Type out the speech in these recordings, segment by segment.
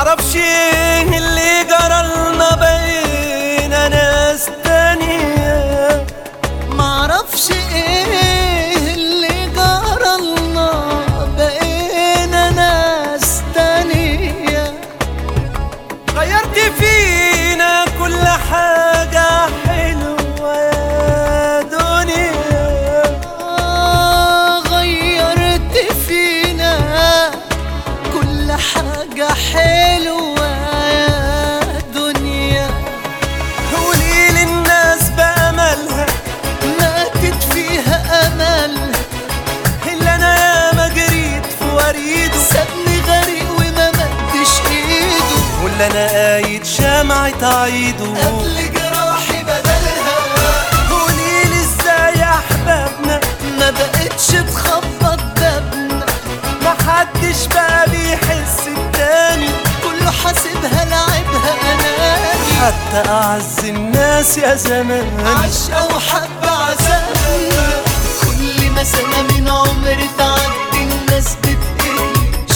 معرفش ايه اللي جرالنا بقينا ناس تانية معرفش ايه اللي جرالنا بقينا ناس تانية غيرت فينا كل حاجة حلوة يا دنيا آه غيرت فينا كل حاجة حلوة يا دنيا قولي للناس بأملها ماتت فيها أمل اللي أنا ياما جريت في وريده سابني غريق وما مدش ايده واللي أنا قايد شمعة عيده قبل جراحي بدلها قوليلي ازاي يا أحبابنا ما بقتش تخبط بابنا محدش بقى بيحس التاني كله حاسبها لعبها اناني حتى أعز الناس يا زمان عشقة وحب عذابنا كل ما سنة من عمر تعدي الناس بتقل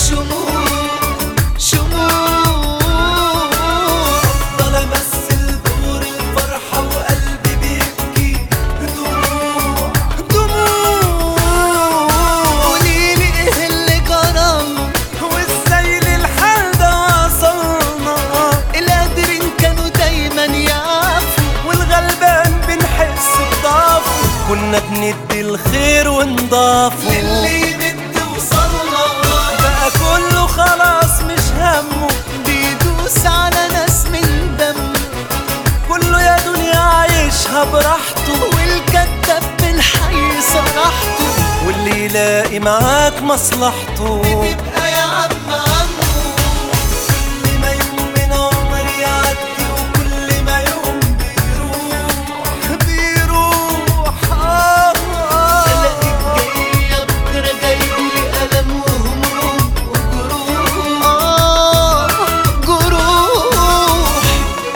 شموع شموع افضل امثل دور الفرحة وقلبي بيبكي دموع دموع قوليلي ايه اللي جرالنا وازاي للحال ده وصلنا القادرين كانوا دايما يعرفوا والغلبان بنحس بضعفه كنا بندي الخير ونضافه للي يمد وصلنا بقى كله خلاص مش همه بيدوس على ناس من دم كله يا دنيا عايشها براحته والكذاب من حي صراحته واللي يلاقي معاك مصلحته بيبقى يا عم عمو كل ما يوم من عمري يعدي وكل ما يوم بيروح بيروح آه الاقيك جاية بكرة جايبلي ألم وهموم وجروح آه جروح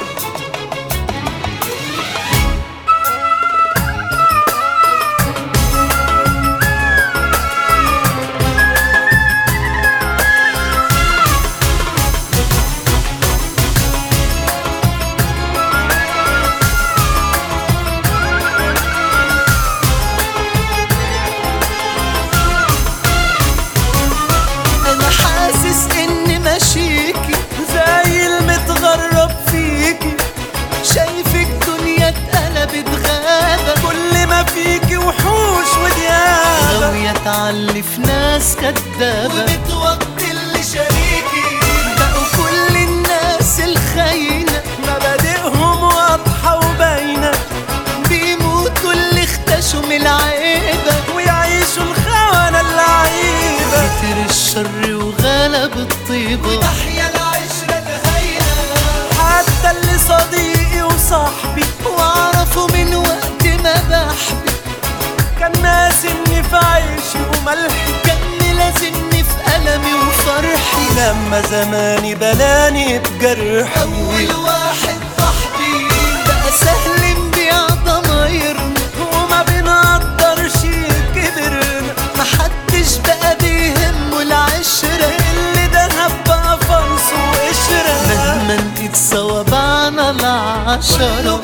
أنا حاسس إني ماشيكي زي المتغرب فيكي شايفك دنيا اتقلبت غابة كل ما فيكي وحوش وديابة غاوية تعلف ناس كدابة وبتوطي اللي شريكي بقوا كل الناس الخاينة مبادئهم واضحة وباينة بيموتوا اللي اختشوا من العيبة ويعيشوا الخونة اللعيبة كتر الشر وغلب الطيبة وتحيا العشرة الهينة حتى اللي صديقي وصاحبي واعرفه من وقت ما بحبي كان ناس اني في عيشي وملحي كان لازمني في ألمي وفرحي لما زماني بلاني بجرحي أول واحد صاحبي بقى سهل نبيع ضمايرنا وما بنقدرش كبرنا محدش بقى بيهمه العشرة اللي دهب بقى فرص وقشرة مهما نقيت سوا بعنا العشرة